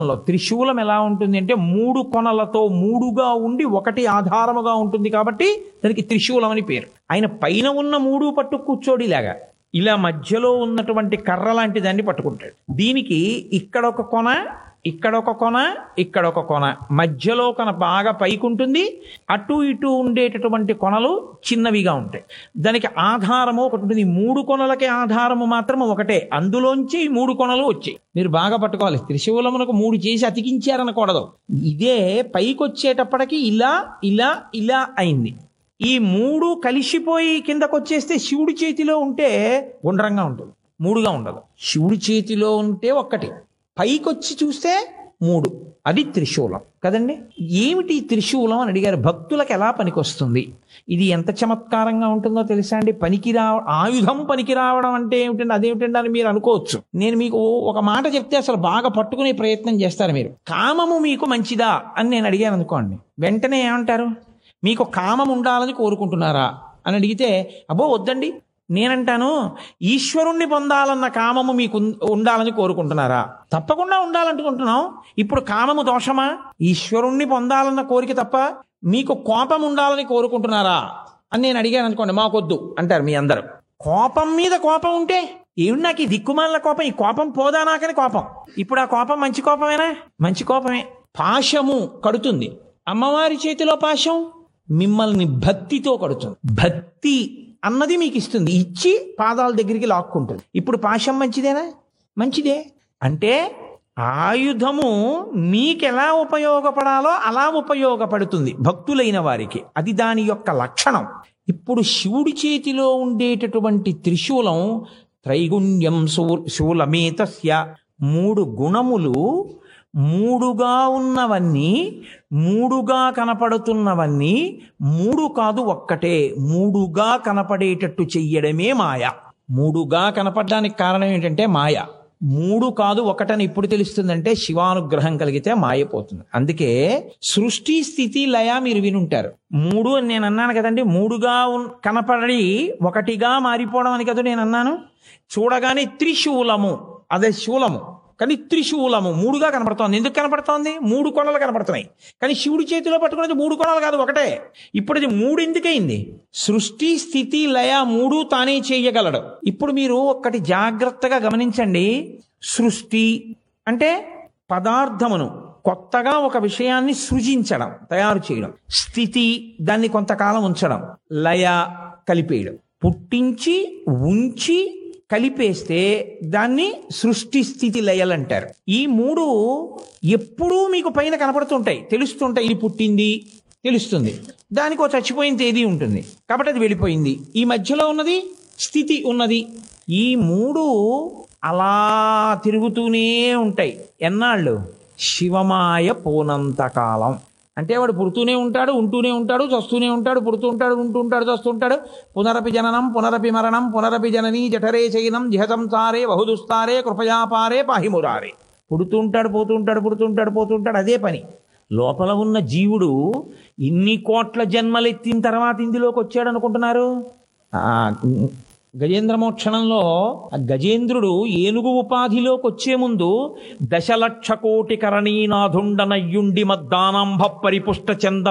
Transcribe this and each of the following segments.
లో త్రిశూలం ఎలా ఉంటుంది అంటే మూడు కొనలతో మూడుగా ఉండి ఒకటి ఆధారముగా ఉంటుంది కాబట్టి దానికి త్రిశూలం అని పేరు ఆయన పైన ఉన్న మూడు పట్టు కూర్చోడిలాగా ఇలా మధ్యలో ఉన్నటువంటి కర్ర లాంటి దాన్ని పట్టుకుంటాడు దీనికి ఇక్కడ ఒక కొన ఇక్కడ ఒక కొన ఇక్కడ ఒక కొన మధ్యలో కొన బాగా పైకి ఉంటుంది అటు ఇటు ఉండేటటువంటి కొనలు చిన్నవిగా ఉంటాయి దానికి ఆధారము ఒకటి ఉంటుంది ఈ మూడు కొనలకి ఆధారము మాత్రం ఒకటే అందులోంచి ఈ మూడు కొనలు వచ్చాయి మీరు బాగా పట్టుకోవాలి త్రిశూలమునకు మూడు చేసి అతికించారనకూడదు ఇదే పైకి వచ్చేటప్పటికి ఇలా ఇలా ఇలా అయింది ఈ మూడు కలిసిపోయి కిందకు వచ్చేస్తే శివుడి చేతిలో ఉంటే గుండ్రంగా ఉంటుంది మూడుగా ఉండదు శివుడి చేతిలో ఉంటే ఒక్కటి పైకొచ్చి చూస్తే మూడు అది త్రిశూలం కదండి ఏమిటి ఈ త్రిశూలం అని అడిగారు భక్తులకు ఎలా పనికొస్తుంది ఇది ఎంత చమత్కారంగా ఉంటుందో తెలుసా అండి పనికి రావ ఆయుధం పనికి రావడం అంటే ఏమిటండి అదేమిటండి అని మీరు అనుకోవచ్చు నేను మీకు ఒక మాట చెప్తే అసలు బాగా పట్టుకునే ప్రయత్నం చేస్తారు మీరు కామము మీకు మంచిదా అని నేను అడిగాను అనుకోండి వెంటనే ఏమంటారు మీకు కామం ఉండాలని కోరుకుంటున్నారా అని అడిగితే అబ్బో వద్దండి నేనంటాను ఈశ్వరుణ్ణి పొందాలన్న కామము మీకు ఉం- ఉండాలని కోరుకుంటున్నారా తప్పకుండా ఉండాలనుకుంటున్నాం ఇప్పుడు కామము దోషమా ఈశ్వరుణ్ణి పొందాలన్న కోరిక తప్ప మీకు కోపం ఉండాలని కోరుకుంటున్నారా అని నేను అడిగాను అనుకోండి మాకొద్దు అంటారు మీ అందరూ కోపం మీద కోపం ఉంటే ఏమి నాకు ఈ దిక్కుమాలిన కోపం ఈ కోపం పోదా నాకని కోపం ఇప్పుడు ఆ కోపం మంచి కోపమేనా మంచి కోపమే పాశము కడుతుంది అమ్మవారి చేతిలో పాశం మిమ్మల్ని భక్తితో కడుతుంది భక్తి అన్నది మీకు ఇస్తుంది ఇచ్చి పాదాల దగ్గరికి లాక్కుంటుంది ఇప్పుడు పాశం మంచిదేనా మంచిదే అంటే ఆయుధము మీకెలా ఉపయోగపడాలో అలా ఉపయోగపడుతుంది భక్తులైన వారికి అది దాని యొక్క లక్షణం ఇప్పుడు శివుడి చేతిలో ఉండేటటువంటి త్రిశూలం త్రైగుణ్యం శూ శూలమేతస్య మూడు గుణములు మూడుగా ఉన్నవన్నీ మూడుగా కనపడుతున్నవన్నీ మూడు కాదు ఒక్కటే మూడుగా కనపడేటట్టు చెయ్యడమే మాయ మూడుగా కనపడడానికి కారణం ఏంటంటే మాయ మూడు కాదు ఒకటని ఇప్పుడు తెలుస్తుందంటే శివానుగ్రహం కలిగితే మాయపోతుంది అందుకే సృష్టి స్థితి లయ మీరు వినుంటారు మూడు అని నేను అన్నాను కదండి మూడుగా ఉన్- కనపడి ఒకటిగా మారిపోవడం అని కదా నేను అన్నాను చూడగానే త్రిశూలము అదే శూలము కానీ త్రిశూలము మూడుగా కనపడుతోంది ఎందుకు కనపడుతోంది మూడు కొనలు కనపడుతున్నాయి కానీ శివుడి చేతిలో పట్టుకున్నది మూడు కొనలు కాదు ఒకటే ఇప్పుడు ఇది మూడు ఎందుకైంది సృష్టి స్థితి లయ మూడు తానే చేయగలడు ఇప్పుడు మీరు ఒక్కటి జాగ్రత్తగా గమనించండి సృష్టి అంటే పదార్థమును కొత్తగా ఒక విషయాన్ని సృజించడం తయారు చేయడం స్థితి దాన్ని కొంతకాలం ఉంచడం లయ కలిపేయడం పుట్టించి ఉంచి కలిపేస్తే దాన్ని సృష్టి స్థితి లయలు అంటారు ఈ మూడు ఎప్పుడూ మీకు పైన కనపడుతుంటాయి తెలుస్తుంటాయి ఇది పుట్టింది తెలుస్తుంది దానికి ఒక చచ్చిపోయిన తేదీ ఉంటుంది కాబట్టి అది వెళ్ళిపోయింది ఈ మధ్యలో ఉన్నది స్థితి ఉన్నది ఈ మూడు అలా తిరుగుతూనే ఉంటాయి ఎన్నాళ్ళు శివమాయ పోనంతకాలం అంటే వాడు పుడుతూనే ఉంటాడు ఉంటూనే ఉంటాడు చస్తూనే ఉంటాడు పుడుతూ ఉంటాడు ఉంటూ ఉంటాడు చస్తుంటాడు పునరపి జననం పునరపి మరణం పునరపి జననీ జఠరే చైనం జిహతం తారే బహుదుస్తారే కృపయాపారే పాహిమురారే పుడుతూ ఉంటాడు పోతూ ఉంటాడు పుడుతూ ఉంటాడు పోతూ ఉంటాడు అదే పని లోపల ఉన్న జీవుడు ఇన్ని కోట్ల జన్మలెత్తిన తర్వాత ఇందులోకి వచ్చాడు అనుకుంటున్నారు ఆ, గజేంద్ర మోక్షణంలో ఆ గజేంద్రుడు ఏనుగు ఉపాధిలోకి వచ్చే ముందు దశలక్ష కోటి కరణీనాథుండనయ్యుండి మద్దానాంభ పరిపుష్ట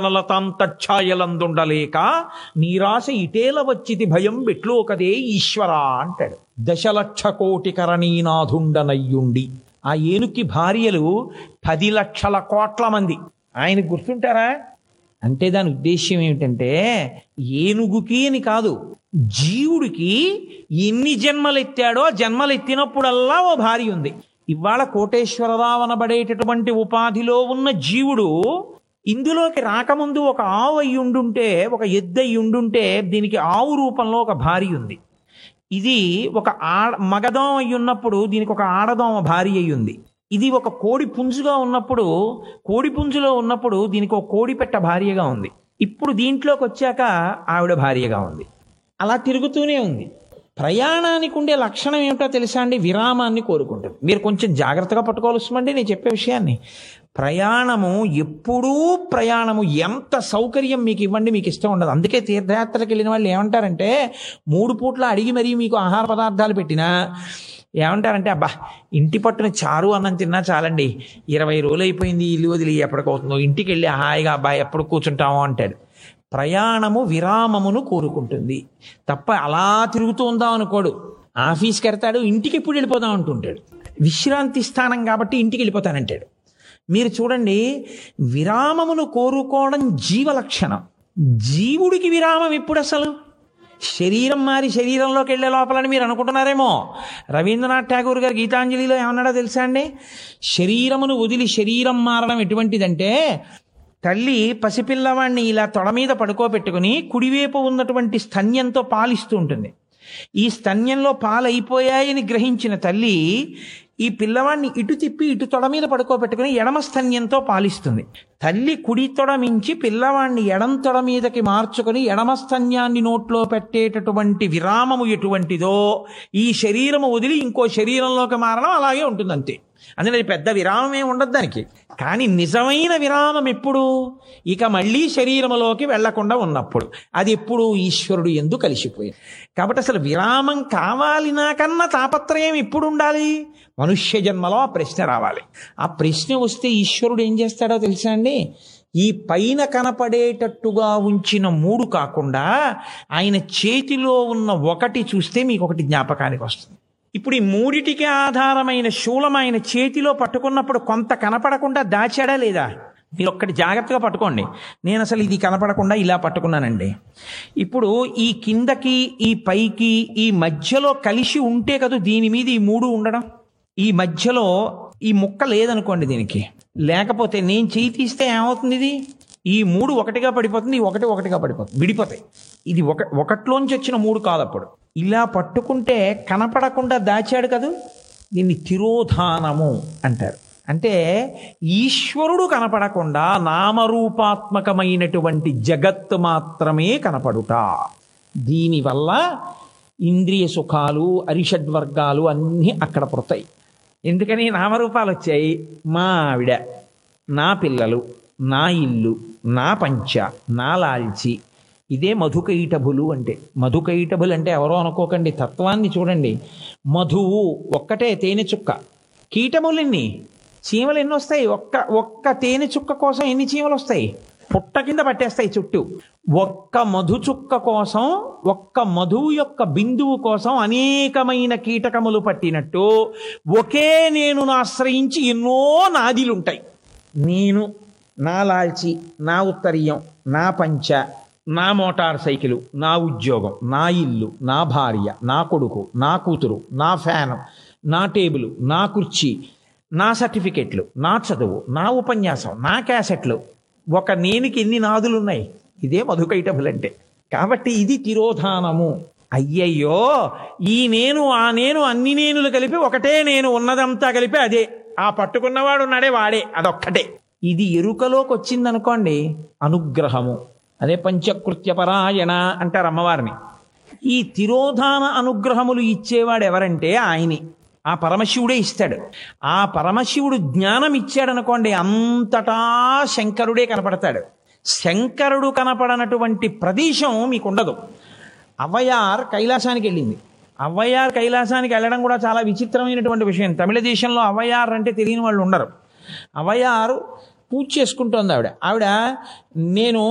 చందనలతాంతఛాయలందుండలేక నీరాశ ఇటేల వచ్చితి భయం బిట్లోకదే ఈశ్వరా అంటాడు దశలక్ష కోటి కరణీనాథుండనయ్యుండి ఆ ఏనుక్కి భార్యలు పది లక్షల కోట్ల మంది ఆయన గుర్తుంటారా అంటే దాని ఉద్దేశ్యం ఏమిటంటే ఏనుగుకి అని కాదు జీవుడికి ఎన్ని జన్మలెత్తాడో ఆ జన్మలెత్తినప్పుడల్లా ఓ భార్య ఉంది ఇవాళ కోటేశ్వరరావు అనబడేటటువంటి ఉపాధిలో ఉన్న జీవుడు ఇందులోకి రాకముందు ఒక ఆవు అయి ఉండుంటే ఒక ఎద్దు అయి ఉండుంటే దీనికి ఆవు రూపంలో ఒక భార్య ఉంది ఇది ఒక ఆడ మగదోమ అయి ఉన్నప్పుడు దీనికి ఒక ఆడదోమ భార్య అయి ఉంది ఇది ఒక కోడి పుంజుగా ఉన్నప్పుడు కోడి పుంజులో ఉన్నప్పుడు దీనికి ఒక కోడి పెట్ట భార్యగా ఉంది ఇప్పుడు దీంట్లోకి వచ్చాక ఆవిడ భార్యగా ఉంది అలా తిరుగుతూనే ఉంది ప్రయాణానికి ఉండే లక్షణం ఏమిటో తెలుసా అండి విరామాన్ని కోరుకుంటుంది మీరు కొంచెం జాగ్రత్తగా పట్టుకోవాల్సిందండి నేను చెప్పే విషయాన్ని ప్రయాణము ఎప్పుడూ ప్రయాణము ఎంత సౌకర్యం మీకు ఇవ్వండి మీకు ఇష్టం ఉండదు అందుకే తీర్థయాత్రకి వెళ్ళిన వాళ్ళు ఏమంటారంటే మూడు పూట్ల అడిగి మరీ మీకు ఆహార పదార్థాలు పెట్టినా ఏమంటారంటే అబ్బా ఇంటి పట్టున చారు అన్నం తిన్నా చాలండి ఇరవై రోజులు అయిపోయింది ఇల్లు వదిలి ఎప్పటికవుతుందో ఇంటికి వెళ్ళి హాయిగా అబ్బా ఎప్పుడు కూర్చుంటామో అంటాడు ప్రయాణము విరామమును కోరుకుంటుంది తప్ప అలా తిరుగుతూ ఉందాం అనుకోడు ఆఫీస్కి వెళ్తాడు ఇంటికి ఎప్పుడు వెళ్ళిపోదాం అంటుంటాడు విశ్రాంతి స్థానం కాబట్టి ఇంటికి వెళ్ళిపోతానంటాడు మీరు చూడండి విరామమును కోరుకోవడం జీవ లక్షణం జీవుడికి విరామం ఎప్పుడు అసలు శరీరం మారి శరీరంలోకి వెళ్ళే లోపలని మీరు అనుకుంటున్నారేమో రవీంద్రనాథ్ ఠాగూర్ గారు గీతాంజలిలో ఏమన్నాడో తెలుసా అండి శరీరమును వదిలి శరీరం మారడం ఎటువంటిదంటే తల్లి పసిపిల్లవాడిని ఇలా తొడ మీద పడుకోబెట్టుకుని కుడివైపు ఉన్నటువంటి స్తన్యంతో పాలిస్తూ ఉంటుంది ఈ స్తన్యంలో పాలు అయిపోయాయని గ్రహించిన తల్లి ఈ పిల్లవాడిని ఇటు తిప్పి ఇటు తొడ మీద పడుకోబెట్టుకుని ఎడమ స్తన్యంతో పాలిస్తుంది తల్లి కుడి తొడ మించి పిల్లవాడిని ఎడం తొడ మీదకి మార్చుకొని ఎడమ స్తన్యాన్ని నోట్లో పెట్టేటటువంటి విరామము ఎటువంటిదో ఈ శరీరము వదిలి ఇంకో శరీరంలోకి మారడం అలాగే ఉంటుంది అంతే అందుకని అది పెద్ద విరామం ఏమి ఉండదు దానికి కానీ నిజమైన విరామం ఎప్పుడు ఇక మళ్ళీ శరీరములోకి వెళ్లకుండా ఉన్నప్పుడు అది ఎప్పుడు ఈశ్వరుడు ఎందు కలిసిపోయింది కాబట్టి అసలు విరామం కావాలి నాకన్నా తాపత్రయం ఎప్పుడు ఉండాలి మనుష్య జన్మలో ఆ ప్రశ్న రావాలి ఆ ప్రశ్న వస్తే ఈశ్వరుడు ఏం చేస్తాడో తెలుసా అండి ఈ పైన కనపడేటట్టుగా ఉంచిన మూడు కాకుండా ఆయన చేతిలో ఉన్న ఒకటి చూస్తే మీకు ఒకటి జ్ఞాపకానికి వస్తుంది ఇప్పుడు ఈ మూడిటికి ఆధారమైన శూలం ఆయన చేతిలో పట్టుకున్నప్పుడు కొంత కనపడకుండా దాచాడా లేదా మీరు ఒక్కటి జాగ్రత్తగా పట్టుకోండి నేను అసలు ఇది కనపడకుండా ఇలా పట్టుకున్నానండి ఇప్పుడు ఈ కిందకి ఈ పైకి ఈ మధ్యలో కలిసి ఉంటే కదా దీని మీద ఈ మూడు ఉండడం ఈ మధ్యలో ఈ ముక్క లేదనుకోండి దీనికి లేకపోతే నేను చేయి తీస్తే ఏమవుతుంది ఇది ఈ మూడు ఒకటిగా పడిపోతుంది ఈ ఒకటి ఒకటిగా పడిపోతుంది విడిపోతాయి ఇది ఒక ఒకటిలోంచి వచ్చిన మూడు కాదు అప్పుడు ఇలా పట్టుకుంటే కనపడకుండా దాచాడు కదా దీన్ని తిరోధానము అంటారు అంటే ఈశ్వరుడు కనపడకుండా నామరూపాత్మకమైనటువంటి జగత్తు మాత్రమే కనపడుట దీనివల్ల ఇంద్రియ సుఖాలు అరిషడ్వర్గాలు అన్నీ అక్కడ పుడతాయి ఎందుకని నామరూపాలు వచ్చాయి మా ఆవిడ నా పిల్లలు నా ఇల్లు నా పంచ నా లాల్చి ఇదే మధుకైటభులు అంటే మధుకైటభులు అంటే ఎవరో అనుకోకండి తత్వాన్ని చూడండి మధువు ఒక్కటే తేనె చుక్క కీటములెన్ని చీమలు ఎన్ని వస్తాయి ఒక్క ఒక్క తేనె చుక్క కోసం ఎన్ని చీమలు వస్తాయి పుట్ట కింద పట్టేస్తాయి చుట్టూ ఒక్క మధు చుక్క కోసం ఒక్క మధువు యొక్క బిందువు కోసం అనేకమైన కీటకములు పట్టినట్టు ఒకే నేను ఆశ్రయించి ఎన్నో నాదిలుంటాయి నేను నా లాల్చి నా ఉత్తరీయం నా పంచ నా మోటార్ సైకిల్ నా ఉద్యోగం నా ఇల్లు నా భార్య నా కొడుకు నా కూతురు నా ఫ్యాను నా టేబుల్ నా కుర్చీ నా సర్టిఫికెట్లు నా చదువు నా ఉపన్యాసం నా క్యాసెట్లు ఒక నేనికి ఎన్ని నాదులు ఉన్నాయి ఇదే మధుకైటబుల్ అంటే కాబట్టి ఇది తిరోధానము అయ్యయ్యో ఈ నేను ఆ నేను అన్ని నేనులు కలిపి ఒకటే నేను ఉన్నదంతా కలిపి అదే ఆ పట్టుకున్నవాడు ఉన్నాడే వాడే అదొక్కటే ఇది ఎరుకలోకి వచ్చిందనుకోండి అనుగ్రహము అదే పంచకృత్య పరాయణ అంటారు అమ్మవారిని ఈ తిరోధాన అనుగ్రహములు ఇచ్చేవాడు ఎవరంటే ఆయనే ఆ పరమశివుడే ఇస్తాడు ఆ పరమశివుడు జ్ఞానం ఇచ్చాడనుకోండి అంతటా శంకరుడే కనపడతాడు శంకరుడు కనపడనటువంటి ప్రదేశం మీకు ఉండదు అవ్వయార్ కైలాసానికి వెళ్ళింది అవ్వయార్ కైలాసానికి వెళ్ళడం కూడా చాలా విచిత్రమైనటువంటి విషయం తమిళ దేశంలో అవ్వయార్ అంటే తెలియని వాళ్ళు ఉండరు అవ్వయారు పూజ చేసుకుంటోంది ఆవిడ ఆవిడ నేను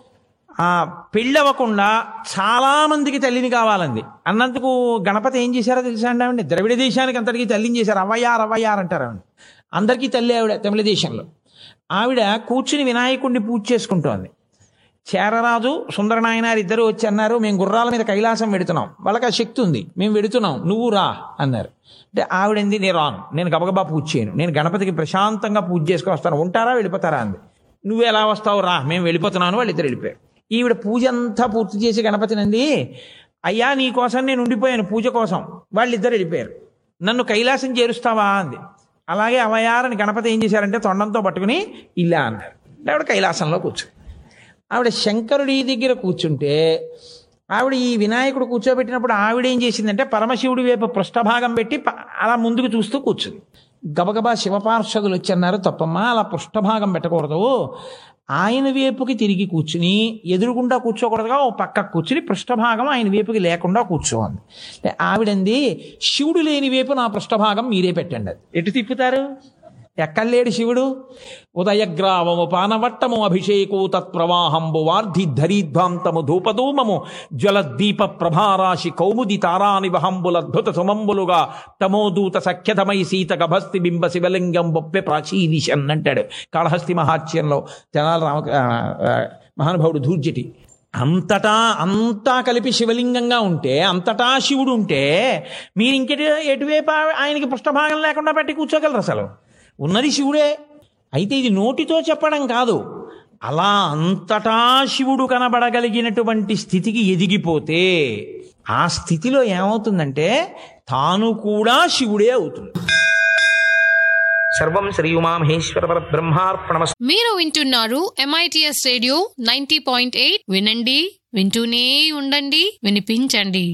ఆ పెళ్ళవకుండా చాలామందికి తల్లిని కావాలంది అన్నందుకు గణపతి ఏం చేశారో తెలుసా అండి ఆవిడ ద్రవిడ దేశానికి అంతటికీ తల్లిని చేశారు అవ్వయార్ అవ్వయార్ అంటారు ఆవిడ అందరికీ తల్లి ఆవిడ తమిళ దేశంలో ఆవిడ కూర్చుని వినాయకుడిని పూజ చేసుకుంటోంది చేరరాజు సుందరనాయనారు ఇద్దరు వచ్చి అన్నారు మేము గుర్రాల మీద కైలాసం వెడుతున్నాం వాళ్ళకి ఆ శక్తి ఉంది మేము వెడుతున్నాం నువ్వు రా అన్నారు అంటే ఆవిడంది నేను రాను నేను గబగబా పూజ చేయను నేను గణపతికి ప్రశాంతంగా పూజ చేసుకొని వస్తాను ఉంటారా వెళ్ళిపోతారా అంది నువ్వు ఎలా వస్తావు రా మేము వెళ్ళిపోతున్నాను వాళ్ళు ఇద్దరు వెళ్ళిపోయారు ఈవిడ పూజ అంతా పూర్తి చేసి గణపతినంది అయ్యా నీ కోసం నేను ఉండిపోయాను పూజ కోసం వాళ్ళిద్దరు వెళ్ళిపోయారు నన్ను కైలాసం చేరుస్తావా అంది అలాగే అవయారని గణపతి ఏం చేశారంటే తొండంతో పట్టుకుని ఇలా అన్నారు ఆవిడ కైలాసంలో కూర్చుంది ఆవిడ శంకరుడి దగ్గర కూర్చుంటే ఆవిడ ఈ వినాయకుడు కూర్చోబెట్టినప్పుడు ఆవిడ ఏం చేసిందంటే పరమశివుడి వైపు పృష్ఠభాగం పెట్టి ప- అలా ముందుకు చూస్తూ కూర్చుంది గబగబా శివపార్షదులు వచ్చన్నారు తప్పమ్మా అలా పృష్ఠభాగం పెట్టకూడదు ఆయన వైపుకి తిరిగి కూర్చుని ఎదురుగుండా కూర్చోకూడదుగా ఓ పక్క కూర్చుని పృష్ఠభాగం ఆయన వైపుకి లేకుండా కూర్చోంది అంటే ఆవిడంది శివుడు లేని వైపు నా పృష్ఠభాగం మీరే పెట్టండి అది ఎటు తిప్పుతారు ఎక్కలేడు శివుడు ఉదయగ్రావము పానవట్టము అభిషేకు తత్ప్రవాహంబు వార్ధి ధరీధ్వాంతము ధూపధూమము జ్వలద్దీప ప్రభారాశి కౌముది తారానివహంబులద్భుత సుమంబులుగా తమోదూత సఖ్యతమై సీత గభస్తి బింబ శివలింగం బొప్పె ప్రాచీదిశన్ అంటాడు కాళహస్తి మహాత్యంలో తెనాల రామ ఆ, ఆ, మహానుభావుడు ధూర్జటి అంతటా అంతా కలిపి శివలింగంగా ఉంటే అంతటా శివుడు ఉంటే మీరు ఇంకెటు ఎటువైపు ఆ- ఆయనకి పృష్ఠభాగం లేకుండా పెట్టి కూర్చోగలరు అసలు ఉన్నది శివుడే అయితే ఇది నోటితో చెప్పడం కాదు అలా అంతటా శివుడు కనబడగలిగినటువంటి స్థితికి ఎదిగిపోతే ఆ స్థితిలో ఏమవుతుందంటే తాను కూడా శివుడే అవుతుంది సర్వం శ్రీ ఉమామహేశ్వర బ్రహ్మార్పణమస్తు మీరు వింటున్నారు MITS radio ninety point eight వినండి వింటూనే ఉండండి వినిపించండి